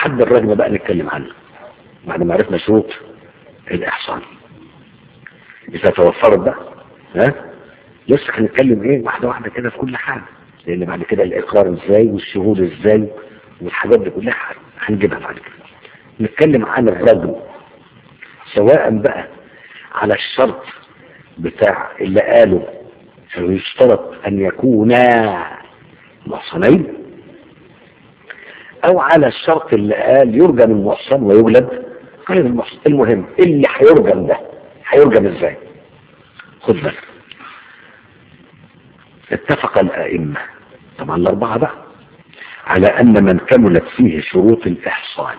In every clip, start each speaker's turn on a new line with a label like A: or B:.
A: حد الرجم بقى نتكلم عنه بعد ما عرفنا شروط الإحصان إذا توفرت بقى ها لسه هنتكلم ايه واحدة واحدة كده في كل حاجة لأن بعد كده الإقرار ازاي والشهود ازاي والحاجات دي كلها هنجيبها بعد كده نتكلم عن الرجم سواء بقى على الشرط بتاع اللي قالوا يشترط أن يكونا محصنين أو على الشرط اللي قال يرجم المحصن ويولد غير المحصن المهم اللي هيرجم ده هيرجم ازاي خد بالك اتفق الأئمة طبعا الأربعة بقى على أن من كملت فيه شروط الإحصان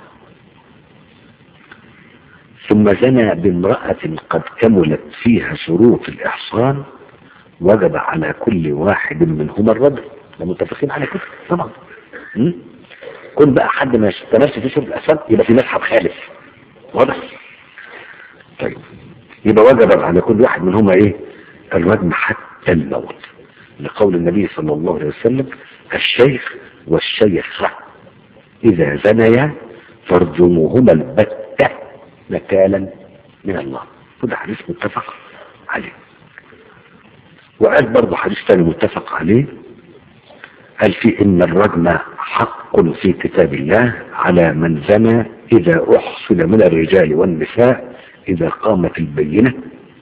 A: ثم زنى بامرأة قد كملت فيها شروط الإحصان وجب على كل واحد منهما الرجل ده متفقين على كده طبعا م? كل بقى حد ما يتمشي في شروط الإحصان يبقى في مسحب خالف واضح طيب يبقى وجب على كل واحد منهما ايه الرجم حتى الموت لقول النبي صلى الله عليه وسلم الشيخ والشيخة إذا زنيا فارجموهما البتة نكالا من الله وده حديث متفق عليه وقال برضه حديث ثاني متفق عليه قال فيه إن الرجم حق في كتاب الله على من زنى إذا أحصل من الرجال والنساء إذا قامت البينة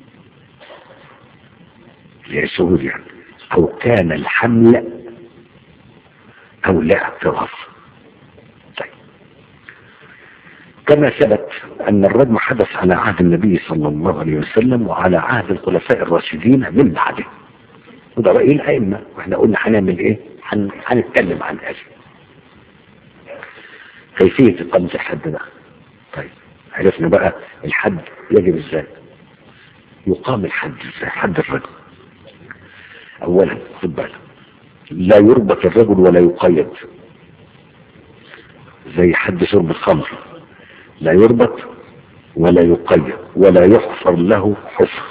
A: لشهود يعني أو كان الحمل أو لا اعتراف طيب كما ثبت أن الرجم حدث على عهد النبي صلى الله عليه وسلم وعلى عهد الخلفاء الراشدين من بعده وده رأي الأئمة واحنا قلنا هنعمل ايه هن... هنتكلم عن هذا كيفية إقامة الحد ده طيب عرفنا بقى الحد يجب ازاي يقام الحد ازاي حد الرجل اولا خد بالك لا يربط الرجل ولا يقيد زي حد شرب الخمر لا يربط ولا يقيد ولا يحفر له حفر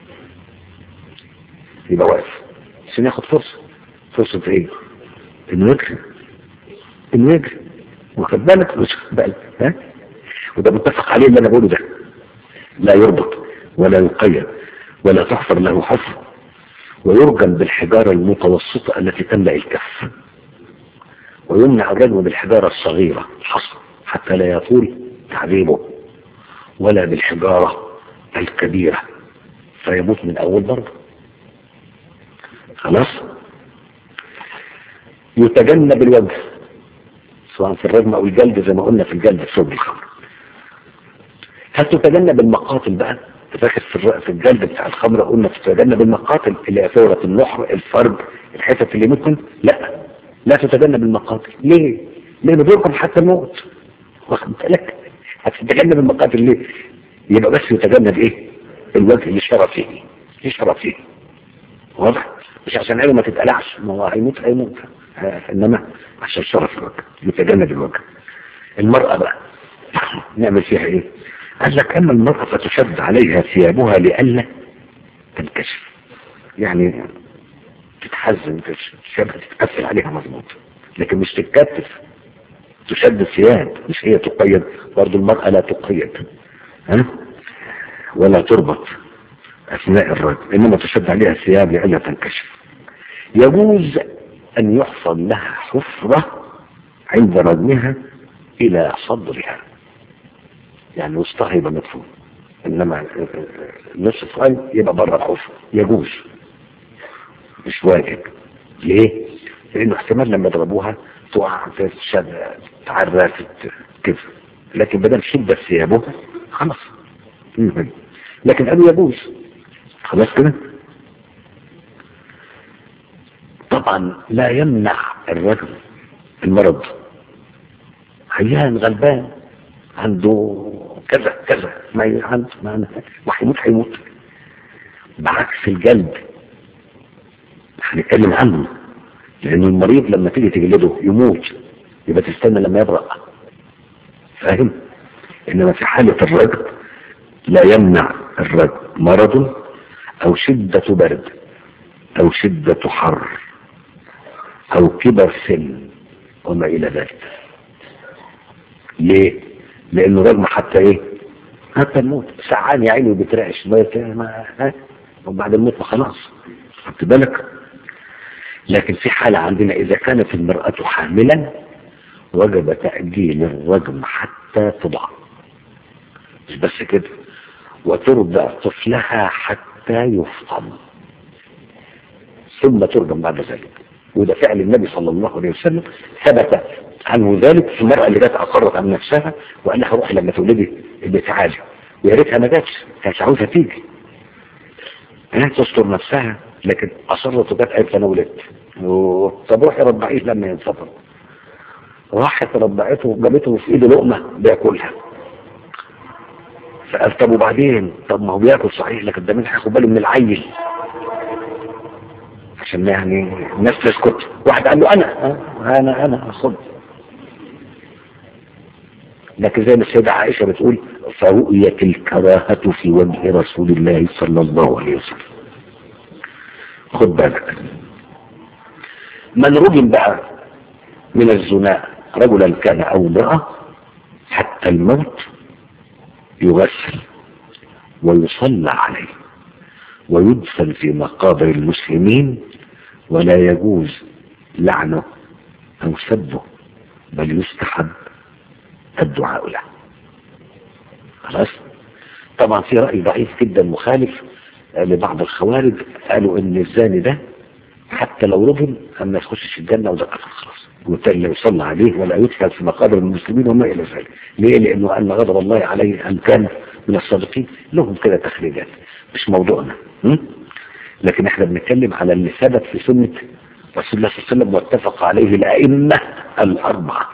A: يبقى واقف عشان ياخد فرصة فرصة ايه انه يجري انه يجري واخد بالك مش واخد بالك ها وده متفق عليه اللي انا بقوله ده لا يربط ولا يقيد ولا تحفر له حفر ويرجم بالحجارة المتوسطة التي تملأ الكف ويمنع الرجم بالحجارة الصغيرة الحصى حتى لا يطول تعذيبه ولا بالحجارة الكبيرة فيموت من أول ضربة خلاص يتجنب الوجه سواء في الرجم أو الجلد زي ما قلنا في الجلد في شرب الخمر هل تتجنب المقاتل بقى تفاكر في في الجلد بتاع الخمر قلنا تتجنب المقاتل اللي هي ثورة النحر الفرج الحتت اللي ممكن لا لا تتجنب المقاتل ليه؟ لأنه بيركم حتى الموت واخد بالك هتتجنب المقاتل ليه؟ يبقى بس يتجنب ايه؟ الوجه اللي شرف فيه اللي شرف فيه واضح؟ مش عشان عينه ما تتقلعش ما هو هيموت هيموت انما عشان شرف الوجه يتجنب الوجه المرأة بقى نعمل فيها ايه؟ قال لك أما المرأة فتشد عليها ثيابها لئلا تنكشف يعني تتحزن ثيابها تتقفل عليها مظبوط لكن مش تتكتف تشد الثياب مش هي تقيد برضه المرأة لا تقيد ها ولا تربط أثناء الرجل إنما تشد عليها الثياب لئلا تنكشف يجوز أن يحصل لها حفرة عند رجمها إلى صدرها يعني وسطها يبقى مدفون انما نصف قلب يبقى بره الحفر يجوز مش واجب ليه؟ لانه احتمال لما يضربوها تقع تعرى كده لكن بدل شدة ثيابها خلاص لكن قالوا يجوز خلاص كده طبعا لا يمنع الرجل المرض عيان غلبان عنده كذا كذا ما عنده ما وهيموت هيموت بعكس الجلد هنتكلم عنه لان المريض لما تيجي تجلده يموت يبقى تستنى لما يبرأ فاهم انما في حالة الرجل لا يمنع الرجل مرض او شدة برد او شدة حر او كبر سن وما الى ذلك ليه لانه رغم حتى ايه حتى الموت سعان يا عيني وبترعش ما ها وبعد الموت ما خلاص خدت بالك لكن في حالة عندنا إذا كانت المرأة حاملا وجب تأجيل الرجم حتى تضع مش بس كده وترضع طفلها حتى يفطم ثم ترجم بعد ذلك وده فعل النبي صلى الله عليه وسلم ثبت عنه ذلك في المرأة اللي جت أقرت عن نفسها وقال لها روحي لما تولدي تعالي ويا ريتها ما جاتش كانت عاوزة تيجي ها تستر نفسها لكن أصرت وجت قالت أنا ولدت طب روحي رضعيه لما ينفطر راحت رضعته وجابته في ايده لقمة بياكلها فقال طب وبعدين طب ما هو بياكل صحيح لكن ده مين هياخد باله من العيل عشان يعني الناس تسكت واحد قال له انا انا انا خد لكن زي ما السيدة عائشة بتقول فرؤية الكراهة في وجه رسول الله صلى الله عليه وسلم خد بالك من رجم بقى من الزنا رجلا كان او امرأة حتى الموت يغسل ويصلى عليه ويدفن في مقابر المسلمين ولا يجوز لعنه او سبه بل يستحب الدعاء له خلاص طبعا في رأي ضعيف جدا مخالف لبعض الخوارج قالوا ان الزاني ده حتى لو رجل ما يخشش الجنة وده قفل خلاص وبالتالي لا يصلى عليه ولا يدخل في مقابر المسلمين وما الى ذلك ليه لانه ان غضب الله عليه ان كان من الصادقين لهم كده تخريجات مش موضوعنا م? لكن احنا بنتكلم على اللي ثبت في سنة رسول الله صلى الله عليه وسلم واتفق عليه الائمة الاربعة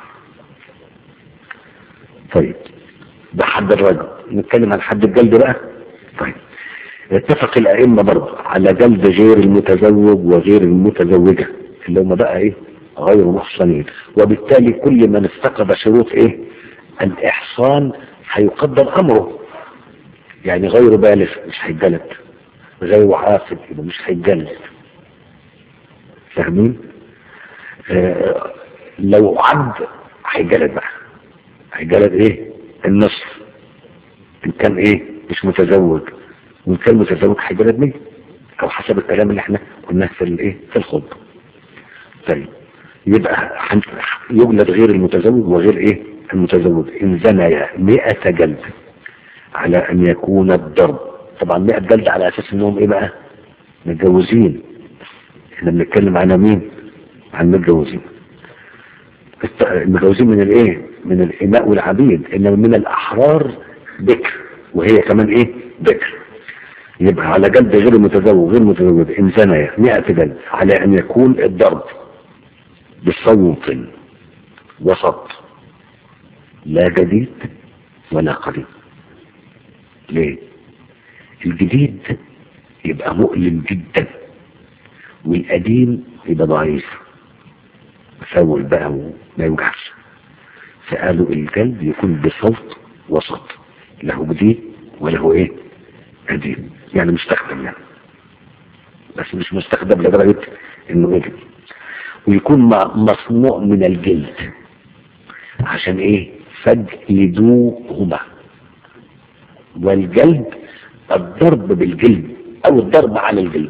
A: طيب ده حد الرجل نتكلم عن حد الجلد بقى طيب اتفق الائمة برضه على جلد غير المتزوج وغير المتزوجة اللي هم بقى ايه غير محصنين وبالتالي كل من استقب شروط ايه الاحصان هيقدر امره يعني غير بالغ مش هيتجلد غير عاقل يبقى مش هيتجلد فاهمين آه لو عبد هيتجلد بقى هيتجلد ايه النصف ان كان ايه مش متزوج وان كان متزوج هيتجلد مية او حسب الكلام اللي احنا قلناه في الايه في الخطبه طيب يبقى يجلد غير المتزوج وغير ايه المتزوج ان زنيا 100 جلد على ان يكون الضرب طبعا 100 جلد على اساس انهم ايه بقى متجوزين احنا بنتكلم على مين عن متجوزين المتجوزين من الايه من الاماء والعبيد انما من الاحرار بكر وهي كمان ايه بكر يبقى على جلد غير المتزوج غير المتزوج ان زنيا 100 جلد على ان يكون الضرب بصوت وسط لا جديد ولا قديم ليه الجديد يبقى مؤلم جدا والقديم يبقى ضعيف فول بقى وما يوجعش فقالوا الجلد يكون بصوت وسط له جديد وله ايه قديم يعني مستخدم يعني بس مش مستخدم لدرجة انه ايه ويكون مصنوع من الجلد عشان ايه فجلدوهما والجلد الضرب بالجلد او الضرب على الجلد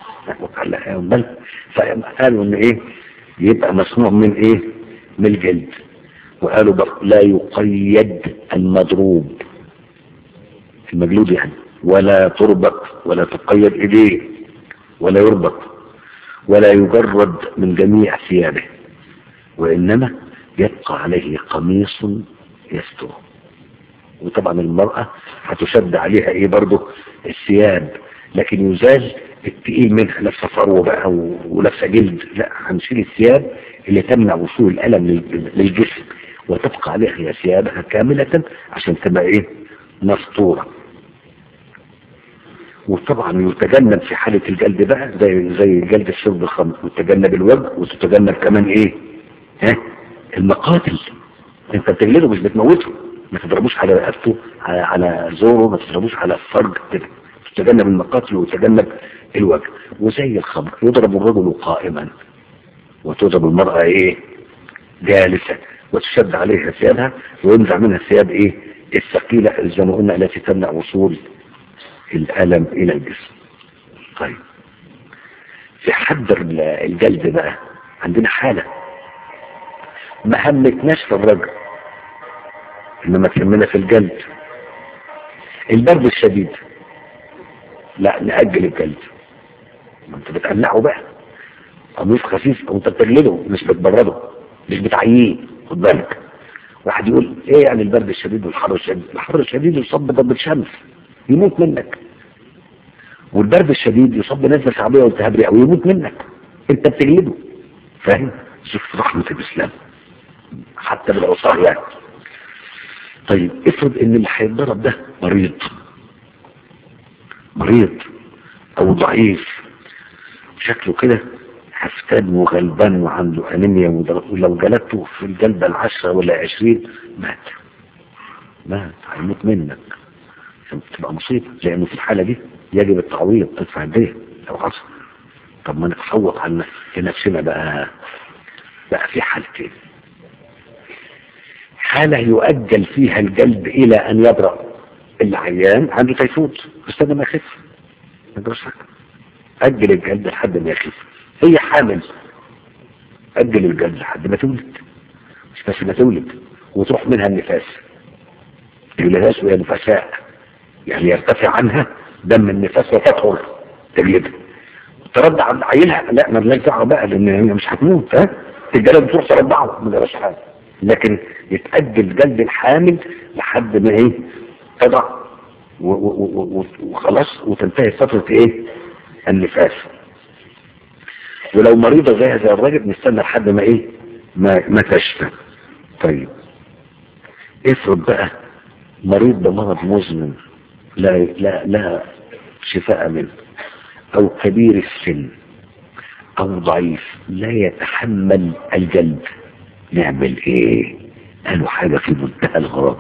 A: فقالوا ان ايه يبقى مصنوع من ايه من الجلد وقالوا لا يقيد المضروب المجلود يعني ولا تربط ولا تقيد ايديه ولا يربط ولا يجرد من جميع ثيابه وإنما يبقى عليه قميص يستره وطبعا المرأة هتشد عليها ايه برضه الثياب لكن يزال التقيل منها لابسه فروه بقى ولابسه جلد لا هنشيل الثياب اللي تمنع وصول الالم للجسم وتبقى عليها هي ثيابها كاملة عشان تبقى ايه مستورة وطبعا يتجنب في حالة الجلد بقى زي زي جلد الشرب الخمر وتتجنب الوجه وتتجنب كمان ايه ها المقاتل انت بتجلده مش بتموته ما تضربوش على رقبته على, على زوره ما تضربوش على الفرج كده تتجنب المقاتل وتتجنب الوجه وزي الخمر يضرب الرجل قائما وتضرب المرأة ايه جالسة وتشد عليها ثيابها وينزع منها الثياب ايه الثقيلة زي ما قلنا التي تمنع وصول الألم إلى الجسم طيب في حد الجلد بقى عندنا حالة ما همتناش في الرجل انما تهمنا في الجلد البرد الشديد لا نأجل الجلد ما انت بتقلعه بقى قميص خفيف او انت بتجلده مش بتبرده مش بتعييه خد بالك واحد يقول ايه يعني البرد الشديد والحر الشديد الحر الشديد يصاب بضربة شمس يموت منك والبرد الشديد يصاب بنزله شعبيه والتهاب رئوي ويموت منك انت بتجلده فاهم شوف رحمه الاسلام حتى بالعصاه يعني طيب افرض ان اللي هيتضرب ده مريض مريض او ضعيف شكله كده حفتان وغلبان وعنده انيميا ولو جلدته في الجلدة العشرة ولا عشرين مات مات هيموت منك تبقى مصيبة لانه في الحالة دي يجب التعويض تدفع الدية لو حصل طب ما نتفوق عن لنفسنا بقى بقى في حالتين حالة يؤجل فيها الجلد إلى أن يبرأ العيان عنده تيفود استنى ما يخف ما أجل الجلد لحد ما يخف هي حامل أجل الجلد لحد ما تولد مش بس ما تولد وتروح منها النفاس النفاس وهي نفساء يعني يرتفع عنها دم النفاس وتطهر تجلدها ترضع عند عيلها لا ما لناش دعوه بقى لان هي مش هتموت ها الجلد بتروح ترضعه ما جراش حاجه لكن يتأجل جلد الحامل لحد ما ايه تضع وخلاص وتنتهي فترة ايه النفاس ولو مريضة زيها زي الراجل نستنى لحد ما ايه ما, ما تشفى طيب افرض بقى مريض بمرض مزمن لا لا لا شفاء منه او كبير السن او ضعيف لا يتحمل الجلد نعمل ايه قالوا حاجة في منتهى الغراب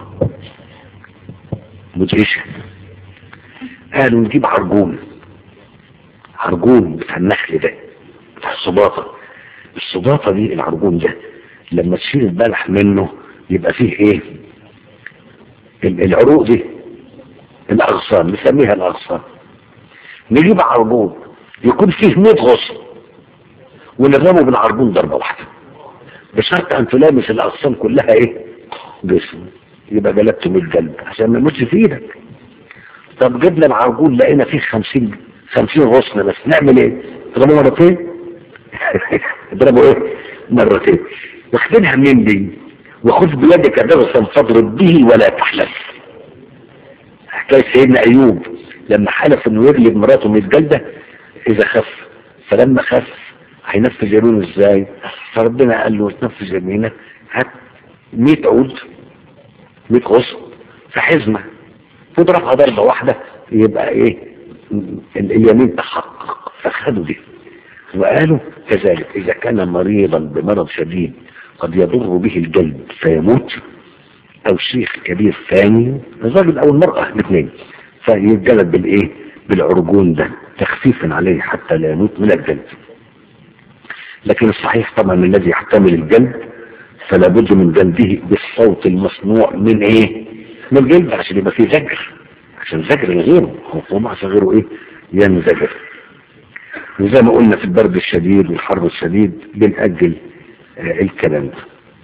A: مدهشة قالوا نجيب عرجون عرجون بتاع النخل ده بتاع الصباطة الصباطة دي العرجون ده لما تشيل البلح منه يبقى فيه ايه العروق دي الاغصان نسميها الاغصان نجيب عرجون يكون فيه 100 غصن ونرمه بالعرجون ضربة واحدة بشرط ان تلامس الاغصان كلها ايه جسم يبقى جلبته من الجلد عشان ما يموتش في ايدك طب جبنا العرجون لقينا فيه 50 50 غصن بس نعمل ايه اضربه مرتين اضربه ايه مرتين واخدينها منين دي وخذ بيدك درسا فاضرب به ولا تحلف حكايه سيدنا ايوب لما حلف انه يغلب مراته من الجلده اذا خف فلما خف هينفذ يمينه ازاي فربنا قال له تنفذ يمينك هات 100 عود 100 غصن في حزمه تضربها ضربه واحده يبقى ايه اليمين تحقق فخدوا دي وقالوا كذلك اذا كان مريضا بمرض شديد قد يضر به الجلد فيموت او شيخ كبير ثاني الرجل او المرأة الاثنين فيتجلد بالايه بالعرجون ده تخفيفا عليه حتى لا يموت من الجلد لكن الصحيح طبعا الذي يحتمل الجلد فلا بد من جلده بالصوت المصنوع من ايه من الجلد عشان يبقى فيه زجر عشان زجر غيره هو عشان غيره ايه ينزجر وزي ما قلنا في البرد الشديد والحر الشديد بنأجل آه الكلام ده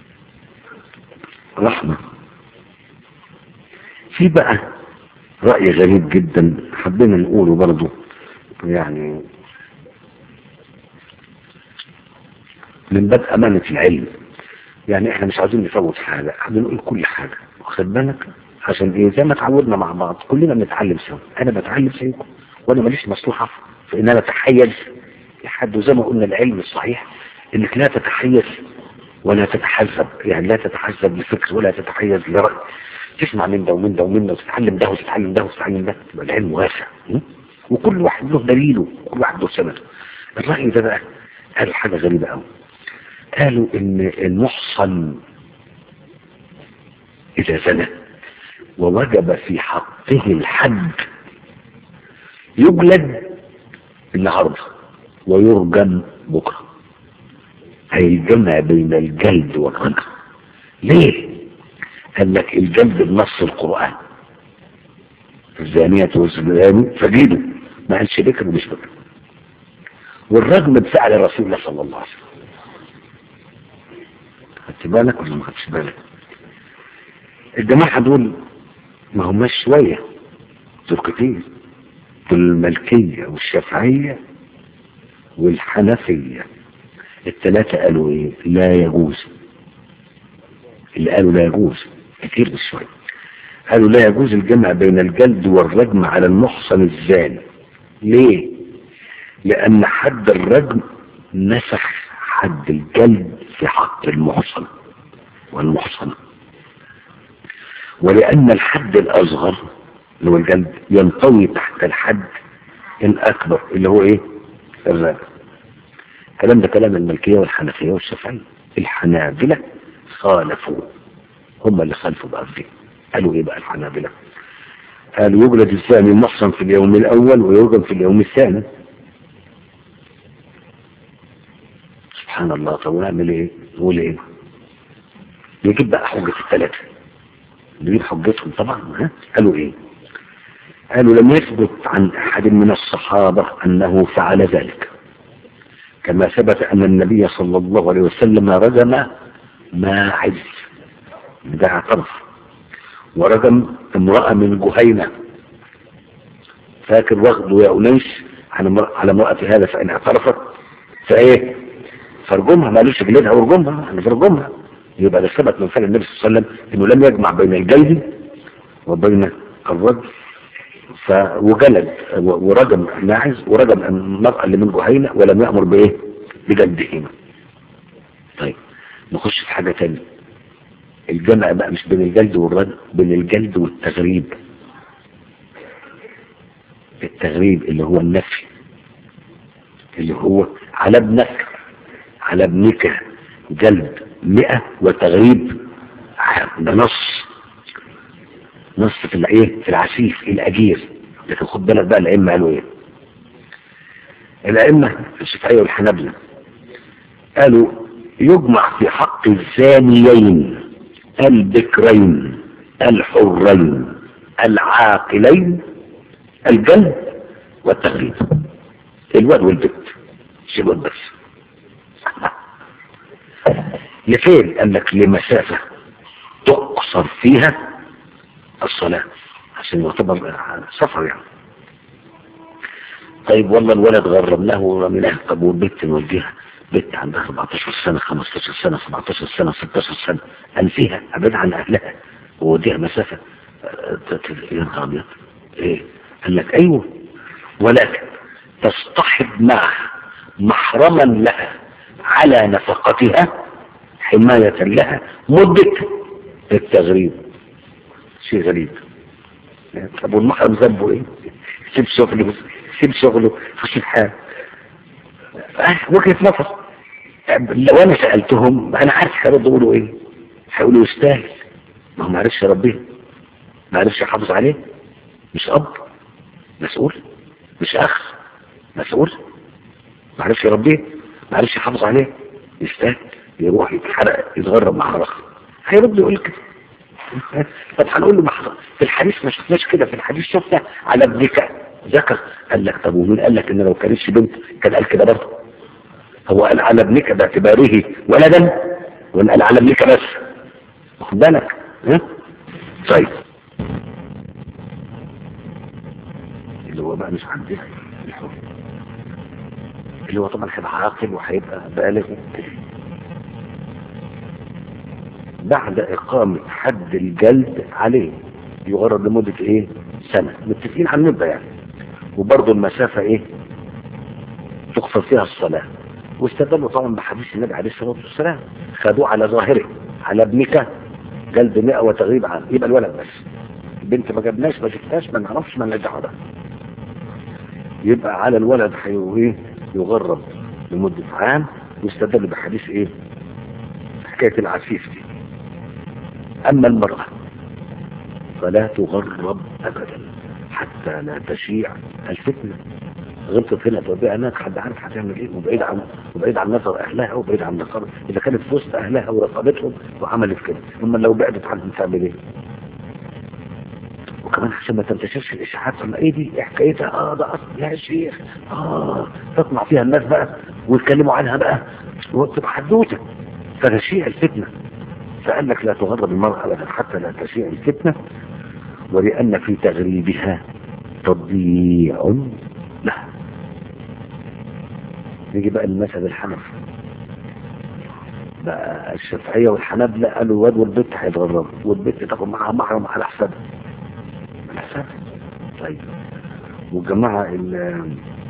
A: رحمة في بقى رأي غريب جدا حبينا نقوله برضو يعني من باب أمانة العلم يعني احنا مش عايزين نفوت حاجة احنا بنقول كل حاجة واخد بالك عشان ايه زي ما اتعودنا مع بعض كلنا بنتعلم سوا انا بتعلم زيكم وانا ماليش مصلحة في ان انا اتحيز لحد وزي ما قلنا العلم الصحيح انك لا تتحيز ولا تتحزب يعني لا تتحزب لفكر ولا تتحيز لرأي تسمع من ده ومن ده ومن ده وتتعلم ده وتتعلم ده وتتعلم ده يبقى العلم واسع وكل واحد له دليله وكل واحد له سنده الرأي ده بقى قالوا حاجة غريبة قوي قالوا ان المحصن اذا زنى ووجب في حقه الحد يجلد النهارده ويرجم بكره هيجمع بين الجلد والرجم ليه قال لك الجلد بنص القرآن الزانية والزاني فجيدوا ما قالش بكر ومش بكر والرجم بفعل رسول الله صلى الله عليه وسلم خدت بالك ولا ما خدتش بالك الجماعة دول ما هماش شوية دول كتير دول الملكية والشافعية والحنفية الثلاثة قالوا ايه لا يجوز اللي قالوا لا يجوز كتير مش شوية قالوا لا يجوز الجمع بين الجلد والرجم على المحصن الزاني ليه لان حد الرجم نسخ حد الجلد في حق المحصن والمحصنة ولان الحد الاصغر اللي هو الجلد ينطوي تحت الحد الاكبر اللي هو ايه الرجم الكلام ده كلام الملكية والحنفية والشافعية الحنابلة خالفوا هم اللي خالفوا بقى في قالوا ايه بقى الحنابلة قالوا يجلد الزاني محصن في اليوم الاول ويرجم في اليوم الثاني سبحان الله طب ونعمل ايه نقول ايه نجيب بقى حجة الثلاثة نجيب حجتهم طبعا ها قالوا ايه قالوا لم يثبت عن احد من الصحابة انه فعل ذلك كما ثبت ان النبي صلى الله عليه وسلم رجم ماعز ده اعترف ورجم امرأة من جهينة فاكر واخده يا أنيس على امرأة على امرأة هذا فإن اعترفت فإيه فرجمها ما قالوش جلدها ورجمها أنا فرجمها يبقى ده ثبت من فعل النبي صلى الله عليه وسلم إنه لم يجمع بين الجلد وبين الرجل ف وجلد ورجم ماعز ورجم المرأة اللي من جهينة ولم يأمر بإيه بجلدهما طيب نخش في حاجة تانية الجمع بقى مش بين الجلد والرد بين الجلد والتغريب التغريب اللي هو النفي اللي هو على ابنك على ابنك جلد مئة وتغريب ده نص نص في الايه في العسيف الاجير لكن خد بالك بقى الائمه قالوا ايه الائمه الشافعيه والحنابله قالوا يجمع في حق الزانيين البكرين الحرين العاقلين الجلد والتغريب الواد والبت شباب بس لفين قال لك لمسافة تقصر فيها الصلاة عشان يعتبر سفر يعني طيب والله الولد غربناه ورميناه طب والبت نوديها بنت عندها 14 سنة 15 سنة 17 سنة 16 سنة أنفيها أبعد عن أهلها ووديها مسافة يا نهار أبيض إيه؟ قال لك أيوه ولكن تصطحب معها محرما لها على نفقتها حماية لها مدة التغريب شيء غريب طب والمحرم ذنبه ايه؟ سيب شغله سيب شغله في حال وجهة نظر لو انا سألتهم انا عارف هيردوا يقولوا ايه هيقولوا يستاهل ما هو ما عرفش يربيه ما عرفش يحافظ عليه مش اب مسؤول مش اخ مسؤول ما عرفش يربيه ما عرفش يحافظ عليه يستاهل يروح يتحرق يتغرب مع اخر هيرد يقول كده طب هنقول له محظة في الحديث ما شفناش كده في الحديث شفنا على ابنك ذكر قال لك طب ومين قال لك ان لو كانتش بنت كان قال كده برضه هو قال على ابنك باعتباره ولدا ولا قال على ابنك بس واخد بالك ها طيب اللي هو بقى مش عندنا الحكم اللي هو طبعا هيبقى عاقل وهيبقى بالغ بعد إقامة حد الجلد عليه يغرد لمدة إيه؟ سنة متفقين على المدة يعني وبرضه المسافة إيه؟ تقصر فيها الصلاة واستدلوا طبعا بحديث النبي عليه الصلاة والسلام خدوه على ظاهره على ابنك جلد 100 وتغريب عنه يبقى الولد بس البنت ما جبناش ما شفناش ما نعرفش ما نرجع ده يبقى على الولد ايه يغرب لمدة عام واستدل بحديث ايه حكاية العفيف دي اما المرأة فلا تغرب ابدا حتى لا تشيع الفتنة غلطت هنا توديها هناك حد عارف هتعمل ايه وبعيد عن وبعيد عن نظر اهلها وبعيد عن نظر اذا كانت في وسط اهلها ورقبتهم وعملت كده اما لو بعدت عنهم تعمل ايه وكمان عشان ما تنتشرش الاشاعات لما ايه دي إيه حكايتها اه ده اصل يا شيخ اه تطلع فيها الناس بقى ويتكلموا عنها بقى وتبقى حدوته فتشيع الفتنه فقال لك لا تغرب المرأة أبدا حتى لا تشيع الفتنة ولأن في تغريبها تضييع لها نيجي بقى المذهب الحنفي بقى الشافعية والحنابلة قالوا الواد والبنت هيتغربوا والبنت تاخد معاها محرم على حسابها على حسابها طيب والجماعة ال-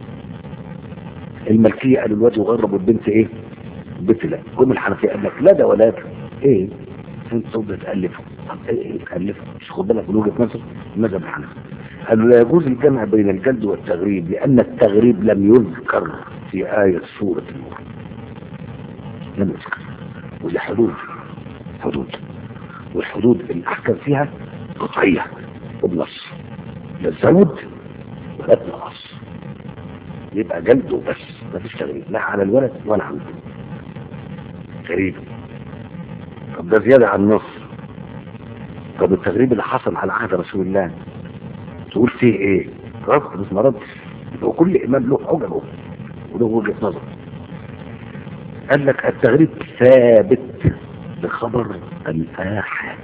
A: الملكية قالوا الواد يغرب والبنت ايه؟ البنت لا قوم الحنفية قال لك لا ده ولا ده ايه؟ انتوا بتألفوا طب ايه ايه بتألفوا مش خد بالك من وجهة نظر المذهب الحنفي قالوا لا يجوز الجمع بين الجلد والتغريب لأن التغريب لم يذكر في آية سورة النور لم يذكر ودي حدود حدود والحدود الأحكام فيها قطعية وبنص لا تزود ولا تنقص يبقى جلد وبس مفيش تغريب لا على الولد ولا على البنت غريب طب ده زيادة عن النص طب التغريب اللي حصل على عهد رسول الله تقول فيه ايه رد بس ما ردش يبقى كل امام له حججه وله وجهه نظر قال لك التغريب ثابت بخبر الآحاد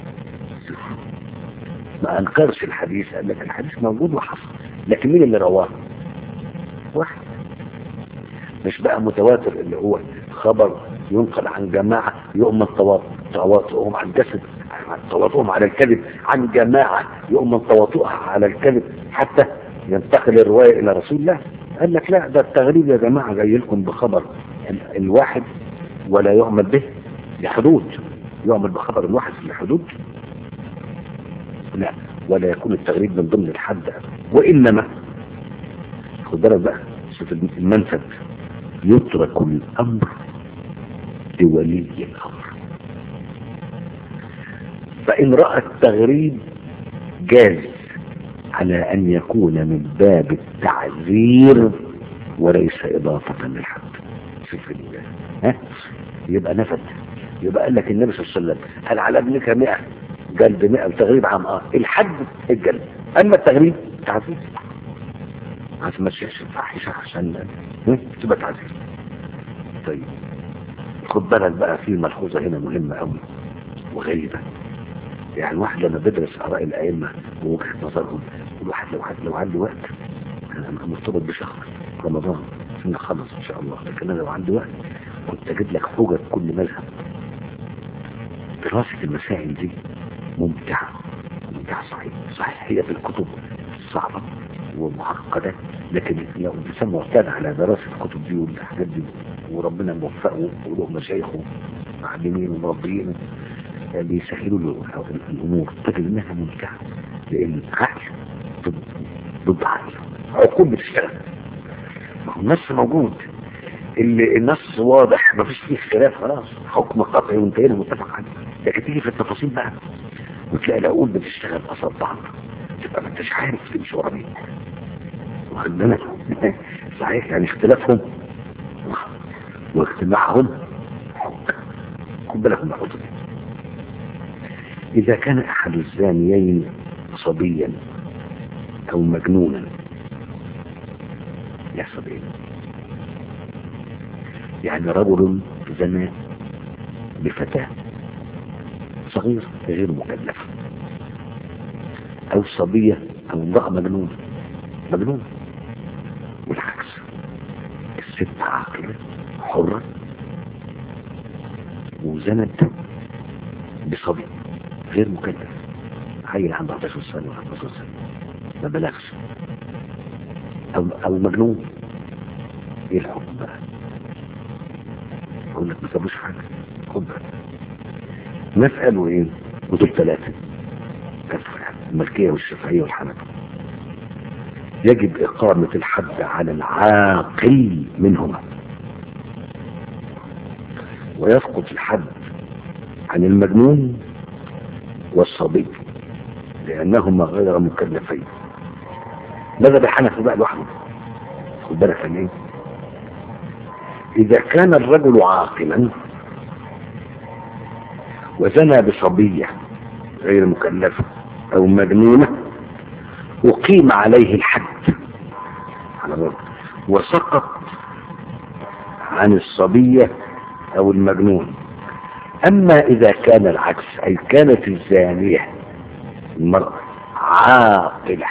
A: ما انكرش الحديث قال لك الحديث موجود وحصل لكن مين اللي رواه واحد مش بقى متواتر اللي هو خبر ينقل عن جماعة يؤمن تواطؤهم عن جسد تواطؤهم على الكذب عن جماعة يؤمن تواطؤها على الكذب حتى ينتقل الرواية إلى رسول الله قال لك لا ده التغريب يا جماعة جاي لكم بخبر ال- الواحد ولا يعمل به لحدود يعمل بخبر الواحد لحدود لا ولا يكون التغريب من ضمن الحد وإنما خد بالك بقى شوف المنفذ يترك الأمر لولي الأمر فإن رأى التغريب جاز على أن يكون من باب التعذير وليس إضافة للحد شوف ال- ها يبقى نفذ يبقى قال لك النبي صلى الله عليه وسلم قال على ابنك 100 جلد 100 التغريب عام اه الحد الجلد اما التغريب تعذير عشان ما تشيخش الفاحشة عشان ها؟ تبقى تعذير طيب خد بالك بقى في ملحوظة هنا مهمة قوي وغريبة يعني الواحد لما بيدرس آراء الأئمة ووجهة نظرهم الواحد لو حد لو عنده وقت أنا مرتبط بشهر رمضان عشان نخلص إن شاء الله لكن أنا لو عندي وقت كنت أجيب لك حجج كل مذهب دراسة المسائل دي ممتعة ممتعة صحيح صحيح هي في الكتب صعبة ومعقدة لكن لو الإنسان معتاد على دراسة الكتب دي والحاجات دي وربنا موفقه وله مشايخه معلمين ومربيين بيسهلوا له الأمور تجد إنها ممتعة لأن عقل ضد ضد عقل عقول بتشتغل ما هو النص موجود اللي النص واضح ما فيش فيه خلاف خلاص حكم قطعي وانتهينا متفق عليه لكن تيجي في التفاصيل بقى وتلاقي العقول بتشتغل قصاد بعض تبقى ما انتش عارف تمشي ورا مين واخد بالك صحيح يعني اختلافهم واجتماعهم حق خد بالك من النقطه دي إذا كان أحد الزانيين صبيا أو مجنونا يحصل إيه؟ يعني رجل زنى بفتاة صغيرة غير مكلفة أو صبية أو امرأة مجنونة مجنونة والعكس الست عاقلة حرة وزنت بصبي غير مكلف عيل عنده 11 سنة ولا 12 سنة ما بلغش أو, أو مجنون إيه الحكم بقى؟ يقول لك ما سابوش حاجة خد بقى نسأل إيه؟ ودول ثلاثة كفر الملكية والشافعية والحنفية يجب إقامة الحد على العاقل منهما ويسقط الحد عن المجنون والصبي لأنهما غير مكلفين ماذا بالحنفي بقى لوحده خد بالك من ايه اذا كان الرجل عاقلا وزنى بصبية غير مكلفة او مجنونة اقيم عليه الحد على الرجل وسقط عن الصبية او المجنون اما اذا كان العكس اي كانت الزانية المرأة عاقلة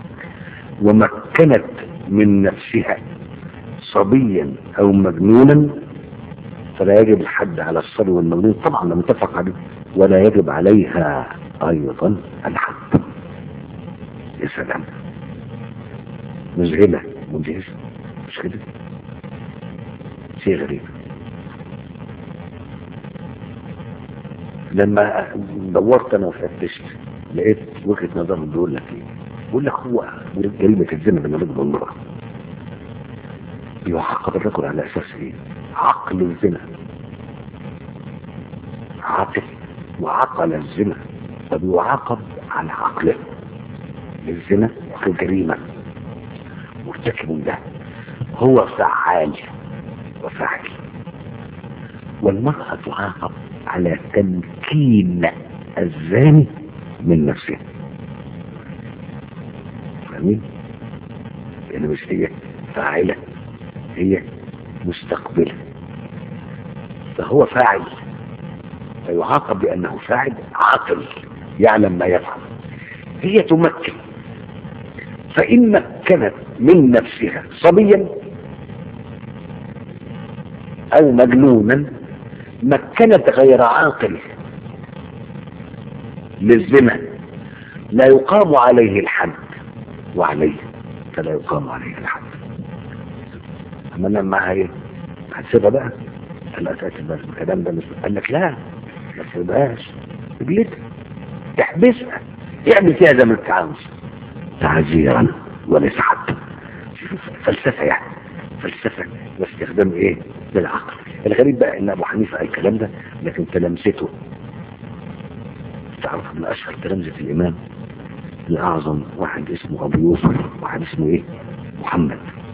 A: ومكنت من نفسها صبيا او مجنونا فلا يجب الحد على الصبي والمجنون طبعا لم متفق عليه ولا يجب عليها ايضا الحد يا سلام مذهلة مدهشة مش كده شيء غريب لما دورت انا وفتشت لقيت وجهه نظر بيقول لك ايه بيقول لك هو جريمه الزنا من الرجل والمراه يعاقب الرجل على اساس ايه عقل الزنا عاقل وعقل الزنا فبيعاقب على عقله الزنا في جريمه مرتكب ده هو فعال وفاعل والمرأة تعاقب على تمكين الزاني من نفسه فاهمين؟ يعني مش هي فاعلة هي مستقبلة فهو فاعل فيعاقب بأنه فاعل عاقل يعلم ما يفعل هي تمكن فإن مكنت من نفسها صبيا أو مجنونا مكنت غير عاقل للزنا لا يقام عليه الحد وعليه فلا يقام عليه الحد اما لما هي هتسيبها بقى قال لا تأتي بس الكلام ده مش قال لك لا ما تسيبهاش تجلدها تحبسها يعمل فيها زي ما انت عاوز تعزيرا وليس حد فلسفه يعني فلسفه واستخدام ايه للعقل الغريب بقى ان ابو حنيفه قال الكلام ده لكن تلامسته تعرف من اشهر تلامذه الامام الاعظم واحد اسمه ابو يوسف واحد اسمه ايه محمد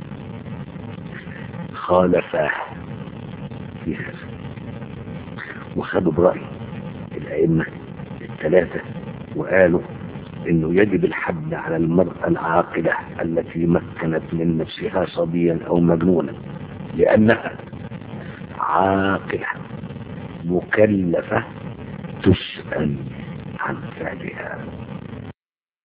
A: خالفاه في هذا وخدوا برأي الأئمة الثلاثة وقالوا انه يجب الحد على المرأة العاقلة التي مكنت من نفسها صبيا او مجنونا لانها عاقلة مكلفة تسأل عن فعلها